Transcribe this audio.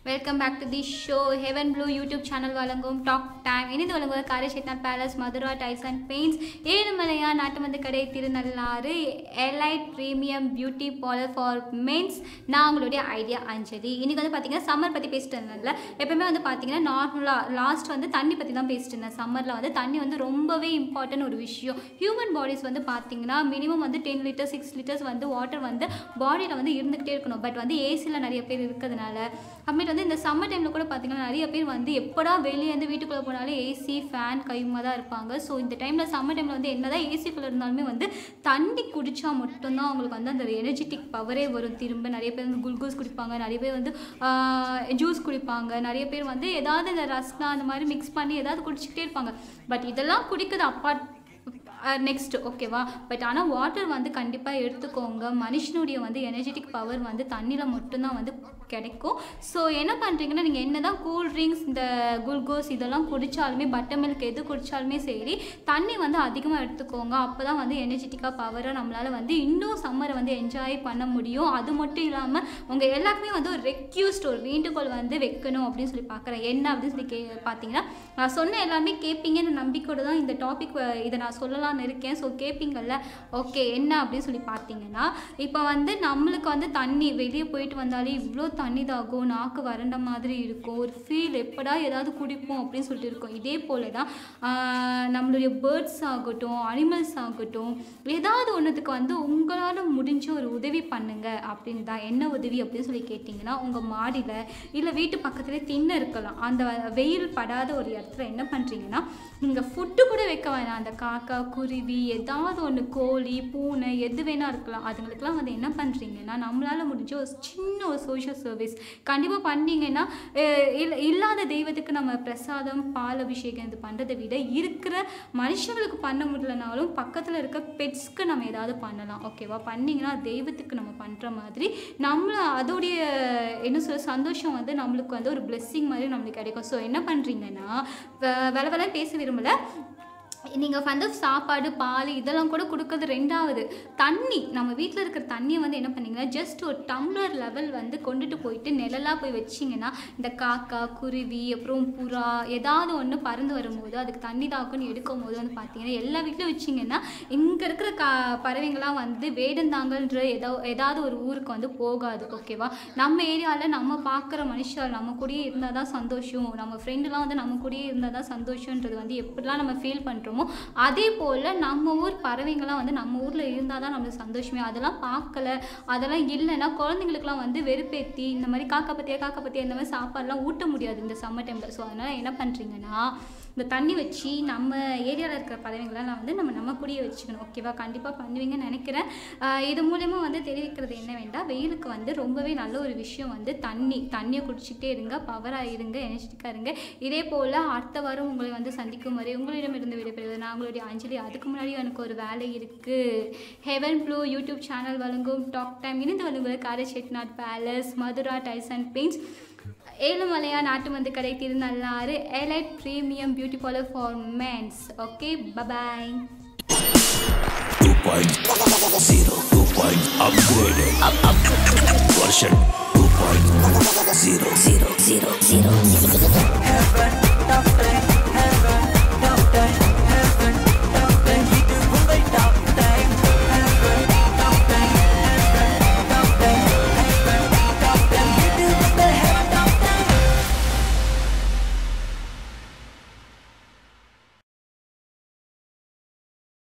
Welcome back to the show heaven blue YouTube channel வழங்கும் talk time இணைந்து வழங்குவது காரேஷெட்நாத் palace Mathura tiles and paints Ezhumalaiya நாட்டுமந்து கடை Thirunallar elite premium beauty parlour for mens நான் உங்களுடைய ஐடியா அஞ்சலி இன்றைக்கி வந்து பார்த்தீங்கன்னா சம்மர் பற்றி பேசிட்டு இருந்தேன்ல எப்பவுமே வந்து பார்த்தீங்கன்னா நார்மலாக லாஸ்ட் வந்து தண்ணி பற்றி தான் பேசிட்டு இருந்தேன் சம்மரில் வந்து தண்ணி வந்து ரொம்பவே இம்பார்ட்டன்ட் ஒரு விஷயம் ஹியூமன் பாடிஸ் வந்து பார்த்தீங்கன்னா மினிமம் வந்து டென் லிட்டர்ஸ் சிக்ஸ் லிட்டர்ஸ் வந்து வாட்டர் வந்து பாடியில் வந்து இருந்துக்கிட்டே இருக்கணும் பட் வந்து ஏசியில் நிறைய பேர் இருக்கிறதுனால அப்புறமேட்டு வந்து இந்த சம்மர் டைமில் கூட பார்த்தீங்கன்னா நிறைய பேர் வந்து எப்படா வெளியே வந்து வீட்டுக்குள்ளே போனாலே ஏசி ஃபேன் கைமா தான் இருப்பாங்க ஸோ இந்த டைமில் சம்மர் டைமில் வந்து என்னதான் ஏசிக்குள்ளே இருந்தாலுமே வந்து தண்ணி குடித்தா மட்டும்தான் அவங்களுக்கு வந்து அந்த எனர்ஜெட்டிக் பவரே வரும் திரும்ப நிறைய பேர் வந்து குளுக்கோஸ் குடிப்பாங்க நிறைய பேர் வந்து ஜூஸ் குடிப்பாங்க நிறைய பேர் வந்து ஏதாவது இந்த ரஸ்னா அந்த மாதிரி மிக்ஸ் பண்ணி ஏதாவது குடிச்சிக்கிட்டே இருப்பாங்க பட் இதெல்லாம் குடிக்கிறது அப்பார்ட் நெக்ஸ்ட் ஓகேவா பட் ஆனால் வாட்டர் வந்து கண்டிப்பாக எடுத்துக்கோங்க மனுஷனுடைய வந்து எனர்ஜெட்டிக் பவர் வந்து தண்ணியில் மட்டும்தான் வந்து கிடைக்கும் ஸோ என்ன பண்ணுறீங்கன்னா நீங்கள் என்ன தான் கூல் ட்ரிங்க்ஸ் இந்த குளுக்கோஸ் இதெல்லாம் குடித்தாலுமே பட்டர் மில்க் எது குடித்தாலுமே சரி தண்ணி வந்து அதிகமாக எடுத்துக்கோங்க அப்போ தான் வந்து எனர்ஜெட்டிக்காக பவராக நம்மளால் வந்து இன்னும் சம்மரை வந்து என்ஜாய் பண்ண முடியும் அது மட்டும் இல்லாமல் உங்கள் எல்லாருக்குமே வந்து ஒரு ரெக்யூஸ்ட் ஒரு வேண்டுகோள் வந்து வைக்கணும் அப்படின்னு சொல்லி பார்க்குறேன் என்ன அப்படின்னு சொல்லி கே பார்த்தீங்கன்னா நான் சொன்ன எல்லாமே கேட்பீங்கன்னு நம்பிக்கையோட தான் இந்த டாபிக் இதை நான் சொல்லலாம்னு இருக்கேன் ஸோ கேட்பீங்கள்ல ஓகே என்ன அப்படின்னு சொல்லி பார்த்தீங்கன்னா இப்போ வந்து நம்மளுக்கு வந்து தண்ணி வெளியே போயிட்டு வந்தாலே இவ்வளோ தண்ணி தாகும் நாக்கு வறண்ட மாதிரி இருக்கும் ஒரு ஃபீல் எப்படா ஏதாவது குடிப்போம் அப்படின்னு சொல்லிட்டு இருக்கும் இதே போல தான் ஆஹ், நம்மளுடைய பேர்ட்ஸ் ஆகட்டும் அனிமல்ஸ் ஆகட்டும் ஏதாவது ஒன்றுத்துக்கு வந்து உங்களால் முடிஞ்ச ஒரு உதவி பண்ணுங்க அப்படின்னு தான் என்ன உதவி அப்படின்னு சொல்லி கேட்டிங்கன்னா உங்கள் மாடியில் இல்லை வீட்டு பக்கத்துலேயே திண்ணை இருக்கலாம் அந்த வெயில் படாத ஒரு இடத்துல என்ன பண்ணுறீங்கன்னா நீங்கள் ஃபுட்டு கூட வைக்க வேணாம் அந்த காக்கா குருவி ஏதாவது ஒன்று கோழி பூனை எது வேணா இருக்கலாம் அதுங்களுக்குலாம் வந்து என்ன பண்ணுறீங்கன்னா நம்மளால் முடிஞ்ச ஒரு சின்ன ஒரு சோஷியல் சர்வீஸ் கண்டிப்பாக பண்ணீங்கன்னா அஹ் இல்ல- இல்லாத தெய்வத்துக்கு நம்ம பிரசாதம் பால் அபிஷேகம் இது பண்ணுறதை விட இருக்கிற மனுஷங்களுக்கு பண்ண முடியலனாலும் பக்கத்தில் இருக்க பெட்ஸ்க்கு நம்ம ஏதாவது பண்ணலாம் ஓகேவா பண்ணிங்கன்னா தெய்வத்துக்கு நம்ம பண்ணுற மாதிரி நம்மள அதோடைய என்ன சொல்ல சந்தோஷம் வந்து நம்மளுக்கு வந்து ஒரு blessing மாதிரி நம்மளுக்கு கிடைக்கும் ஸோ என்ன பண்ணுறீங்கன்னா வேலை வேலை பேச விரும்பல நீங்கள் வந்து சாப்பாடு பால் இதெல்லாம் கூட கொடுக்கறது ரெண்டாவது தண்ணி நம்ம வீட்டில் இருக்கிற தண்ணியை வந்து என்ன பண்ணீங்கன்னா ஜஸ்ட் ஒரு டம்ளர் லெவல் வந்து கொண்டுட்டு போயிட்டு நிழலாக போய் வச்சிங்கன்னா இந்த காக்கா குருவி அப்புறம் புறா ஏதாவது ஒன்று பறந்து வரும்போது அதுக்கு தண்ணி தாக்குன்னு எடுக்கும் போது வந்து பார்த்தீங்கன்னா எல்லா வீட்லையும் வச்சிங்கன்னா இங்கே இருக்கிற கா பறவைங்கள்லாம் வந்து வேடந்தாங்கன்ற ஏதோ ஏதாவது ஒரு ஊருக்கு வந்து போகாது ஓகேவா நம்ம ஏரியாவில் நம்ம பார்க்குற மனுஷர் நம்ம கூடயே இருந்தால் தான் சந்தோஷம் நம்ம ஃப்ரெண்டுலாம் வந்து நம்ம கூடயே இருந்தால் தான் சந்தோஷன்றது வந்து எப்படிலாம் நம்ம ஃபீல் பண்ணுறோமோ அதே போல் நம்ம ஊர் பறவைங்கள்லாம் வந்து நம்ம ஊரில் இருந்தால் தான் நம்மளுக்கு சந்தோஷமே அதெல்லாம் பார்க்கல அதெல்லாம் இல்லைன்னா குழந்தைங்களுக்குலாம் வந்து வெறுப்பேற்றி இந்த மாதிரி காக்கா பத்தியா காக்கா பத்தியா இந்த மாதிரி சாப்பாடுலாம் ஊட்ட முடியாது இந்த சம்மர் டைமில் ஸோ அதனால் என்ன பண்ணுறீங்கன்னா இந்த தண்ணி வச்சு நம்ம ஏரியாவில் இருக்கிற பறவைங்களெல்லாம் வந்து நம்ம நம்ம கூடயே வச்சுக்கணும் ஓகேவா கண்டிப்பாக பண்ணுவீங்கன்னு நினைக்கிறேன் ஆஹ் இது மூலயமா வந்து தெரிவிக்கிறது என்ன வேண்டாம் வெயிலுக்கு வந்து ரொம்பவே நல்ல ஒரு விஷயம் வந்து தண்ணி தண்ணியை குடிச்சிக்கிட்டே இருங்க பவராக இருங்க எனர்ஜெட்டிக்காக இருங்க இதே போல் அடுத்த வாரம் உங்களை வந்து சந்திக்கும் வரை உங்களிடமிருந்து விடைபெறுவது நான் உங்களுடைய அஞ்சலி அதுக்கு முன்னாடி எனக்கு ஒரு வேலை இருக்குது ஹெவன் ப்ளூ யூடியூப் சேனல் வழங்கும் டாக் டைம் இணைந்து வழங்குவது காரச்செட்நாத் palace Mathura tiles and paints Ezhumalaiya நாட்டு மந்து கடை Thirunallar elite premium beauty parlour for mens okay bye bye 2.0 2. upgraded up, up. version 2.0 zero zero zero zero